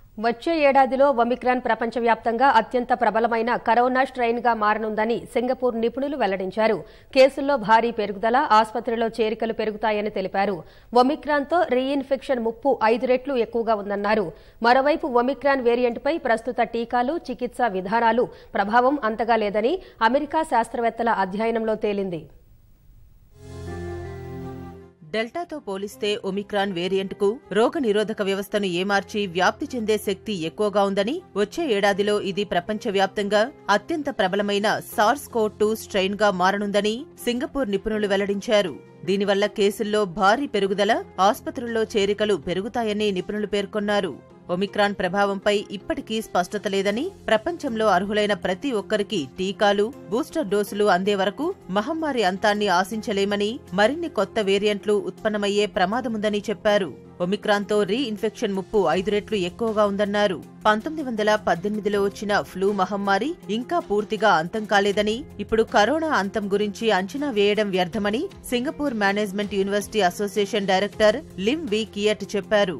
వచ్చే ఏడాదిలో ఒమిక్రాన్ ప్రపంచవ్యాప్తంగా అత్యంత ప్రబలమైన కరోనా స్ట్రెయిన్ గా మారనుందని సింగపూర్ నిపుణులు వెల్లడించారు కేసుల్లో భారీ పెరుగుదల ఆసుపత్రిలో చేరికలు పెరుగుతాయని తెలిపారు ఒమిక్రాన్తో రీఇన్ఫెక్షన్ ముప్పు ఐదు రెట్లు ఎక్కువగా ఉందన్నారు మరోవైపు ఒమిక్రాన్ వేరియంట్పై ప్రస్తుత టీకాలు చికిత్సా విధానాలు ప్రభావం అంతగా లేదని అమెరికా శాస్త్రవేత్తల అధ్యయనంలో తేలింది డెల్టాతో పోలిస్తే ఒమిక్రాన్ వేరియంట్కు రోగ నిరోధక వ్యవస్థను ఏమార్చి వ్యాప్తి చెందే శక్తి ఎక్కువగా ఉందని వచ్చే ఏడాదిలో ఇది ప్రపంచవ్యాప్తంగా అత్యంత ప్రబలమైన సార్స్ కో టూ స్ట్రెయిన్ గా మారనుందని సింగపూర్ నిపుణులు వెల్లడించారు దీనివల్ల కేసుల్లో భారీ పెరుగుదల ఆసుపత్రుల్లో చేరికలు పెరుగుతాయని నిపుణులు పేర్కొన్నారు ఒమిక్రాన్ ప్రభావంపై ఇప్పటికీ స్పష్టత లేదని ప్రపంచంలో అర్హులైన ప్రతి ఒక్కరికి టీకాలు బూస్టర్ డోసులు అందే వరకు మహమ్మారి అంతాన్ని ఆశించలేమని మరిన్ని కొత్త వేరియంట్లు ఉత్పన్నమయ్యే ప్రమాదముందని చెప్పారు ఒమిక్రాన్తో రీ ఇన్ఫెక్షన్ ముప్పు ఐదు రెట్లు ఎక్కువగా ఉందన్నారు పంతొమ్మిది వందల పద్దెనిమిదిలో వచ్చిన ఫ్లూ మహమ్మారి ఇంకా పూర్తిగా అంతం కాలేదని ఇప్పుడు కరోనా అంతం గురించి అంచనా వేయడం వ్యర్థమని Singapore management university association director Lim Wee Kiat చెప్పారు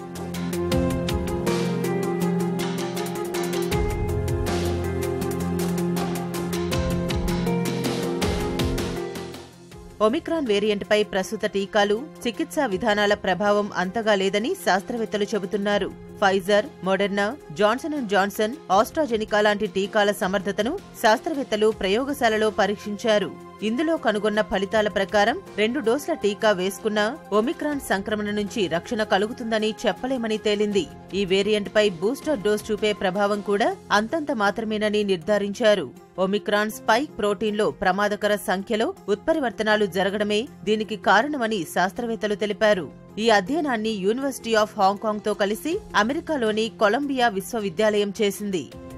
ఒమిక్రాన్ వేరియంట్పై ప్రస్తుత టీకాలు చికిత్సా విధానాల ప్రభావం అంతగా లేదని శాస్త్రవేత్తలు చెబుతున్నారు Pfizer Moderna Johnson and Johnson AstraZeneca లాంటి టీకాల సమర్థతను శాస్త్రవేత్తలు ప్రయోగశాలలో పరీక్షించారు ఇందులో కనుగొన్న ఫలితాల ప్రకారం రెండు డోసుల టీకా వేసుకున్నా ఒమిక్రాన్ సంక్రమణ నుంచి రక్షణ కలుగుతుందని చెప్పలేమని తేలింది ఈ వేరియంట్పై బూస్టర్ డోస్ చూపే ప్రభావం కూడా అంతంత మాత్రమేనని నిర్ధారించారు ఒమిక్రాన్ స్పైక్ ప్రోటీన్లో ప్రమాదకర సంఖ్యలో ఉత్పరివర్తనాలు జరగడమే దీనికి కారణమని శాస్త్రవేత్తలు తెలిపారు ఈ అధ్యయనాన్ని యూనివర్సిటీ ఆఫ్ హాంకాంగ్ తో కలిసి అమెరికాలోని కొలంబియా విశ్వవిద్యాలయం చేసింది